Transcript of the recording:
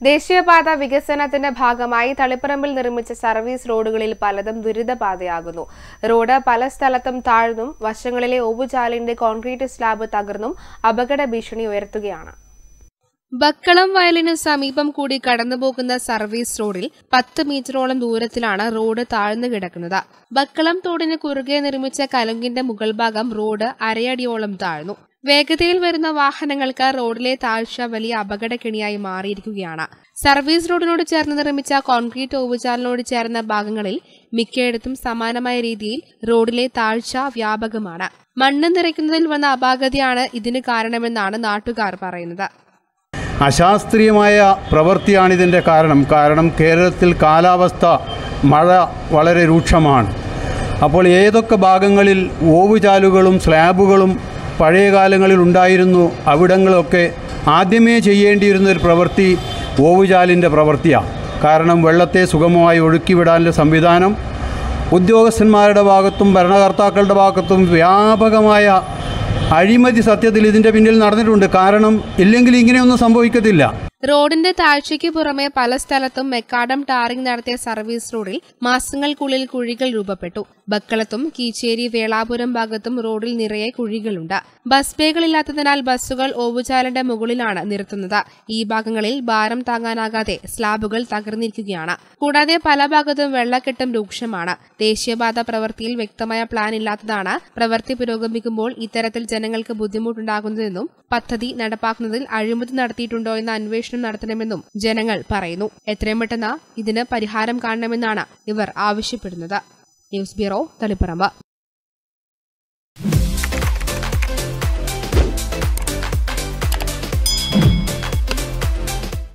ദേശീയപാത വികസനത്തിന്റെ ഭാഗമായി തളിപ്പറമ്പിൽ നിർമ്മിച്ച സർവീസ് റോഡുകളിൽ പലതും ദുരിതപാതയാകുന്നു റോഡ് പല സ്ഥലത്തും താഴ്ന്നും വശങ്ങളിലെ ഓവുചാലിന്റെ കോൺക്രീറ്റ് സ്ലാബ് തകർന്നും അപകട ഭീഷണി ഉയർത്തുകയാണ് ബക്കളം വയലിന് സമീപം കൂടി കടന്നുപോകുന്ന സർവീസ് റോഡിൽ പത്ത് മീറ്ററോളം ദൂരത്തിലാണ് റോഡ് താഴ്ന്നു കിടക്കുന്നത് ബക്കളം തോടിന് കുറുകെ നിർമ്മിച്ച കലുങ്കിന്റെ മുകൾ ഭാഗം റോഡ് അരയടിയോളം താഴ്ന്നു വേഗതയിൽ വരുന്ന വാഹനങ്ങൾക്ക് റോഡിലെ താഴ്ച വലിയ അപകടക്കെണിയായി മാറിയിരിക്കുകയാണ് സർവീസ് റോഡിനോട് ചേർന്ന് നിർമ്മിച്ച കോൺക്രീറ്റ് ഓവുചാലിനോട് ചേർന്ന ഭാഗങ്ങളിൽ മിക്കയിടത്തും സമാനമായ രീതിയിൽ റോഡിലെ താഴ്ച വ്യാപകമാണ് മണ്ണ് നിറയ്ക്കുന്നതിൽ വന്ന അപാകതയാണ് ഇതിന് കാരണമെന്നാണ് നാട്ടുകാർ പറയുന്നത് അശാസ്ത്രീയമായ പ്രവൃത്തിയാണിതിൻ്റെ കാരണം കാരണം കേരളത്തിൽ കാലാവസ്ഥ മഴ വളരെ രൂക്ഷമാണ് അപ്പോൾ ഏതൊക്കെ ഭാഗങ്ങളിൽ ഓവുചാലുകളും സ്ലാബുകളും പഴയ കാലങ്ങളിൽ ഉണ്ടായിരുന്നു അവിടങ്ങളൊക്കെ ആദ്യമേ ചെയ്യേണ്ടിയിരുന്ന ഒരു പ്രവൃത്തി ഓവുചാലിൻ്റെ പ്രവൃത്തിയാണ് കാരണം വെള്ളത്തെ സുഗമമായി ഒഴുക്കിവിടാനുള്ള സംവിധാനം ഉദ്യോഗസ്ഥന്മാരുടെ ഭാഗത്തും ഭരണകർത്താക്കളുടെ ഭാഗത്തും വ്യാപകമായ അഴിമതി സത്യത്തിൽ ഇതിൻ്റെ പിന്നിൽ നടന്നിട്ടുണ്ട് കാരണം ഇല്ലെങ്കിൽ ഇങ്ങനെയൊന്നും സംഭവിക്കത്തില്ല റോഡിന്റെ താഴ്ചയ്ക്ക് പുറമെ പല സ്ഥലത്തും മെക്കാഡം ടാറിംഗ് നടത്തിയ സർവീസ് റോഡിൽ മാസങ്ങൾക്കുള്ളിൽ കുഴികൾ രൂപപ്പെട്ടു ബക്കളത്തും കീച്ചേരി വേളാപുരം ഭാഗത്തും റോഡിൽ നിറയെ കുഴികളുണ്ട് ബസ് ബേകളില്ലാത്തതിനാൽ ബസ്സുകൾ ഓവുചാലിന്റെ മുകളിലാണ് നിർത്തുന്നത് ഈ ഭാഗങ്ങളിൽ ഭാരം താങ്ങാനാകാതെ സ്ലാബുകൾ തകർന്നിരിക്കുകയാണ് കൂടാതെ പല ഭാഗത്തും വെള്ളക്കെട്ടും രൂക്ഷമാണ് ദേശീയപാത പ്രവൃത്തിയിൽ വ്യക്തമായ പ്ലാൻ ഇല്ലാത്തതാണ് പ്രവൃത്തി പുരോഗമിക്കുമ്പോൾ ഇത്തരത്തിൽ ജനങ്ങൾക്ക് ബുദ്ധിമുട്ടുണ്ടാകുന്നതെന്നും പദ്ധതി നടപ്പാക്കുന്നതിൽ അഴിമതി നടത്തിയിട്ടുണ്ടോ എന്ന അന്വേഷണം നടത്തണമെന്നും ജനങ്ങൾ പറയുന്നു എത്രയും പെട്ടെന്ന് ഇതിന് പരിഹാരം കാണണമെന്നാണ് ഇവർ ആവശ്യപ്പെടുന്നത് ന്യൂസ് ബ്യൂറോ തളിപ്പറമ്പ്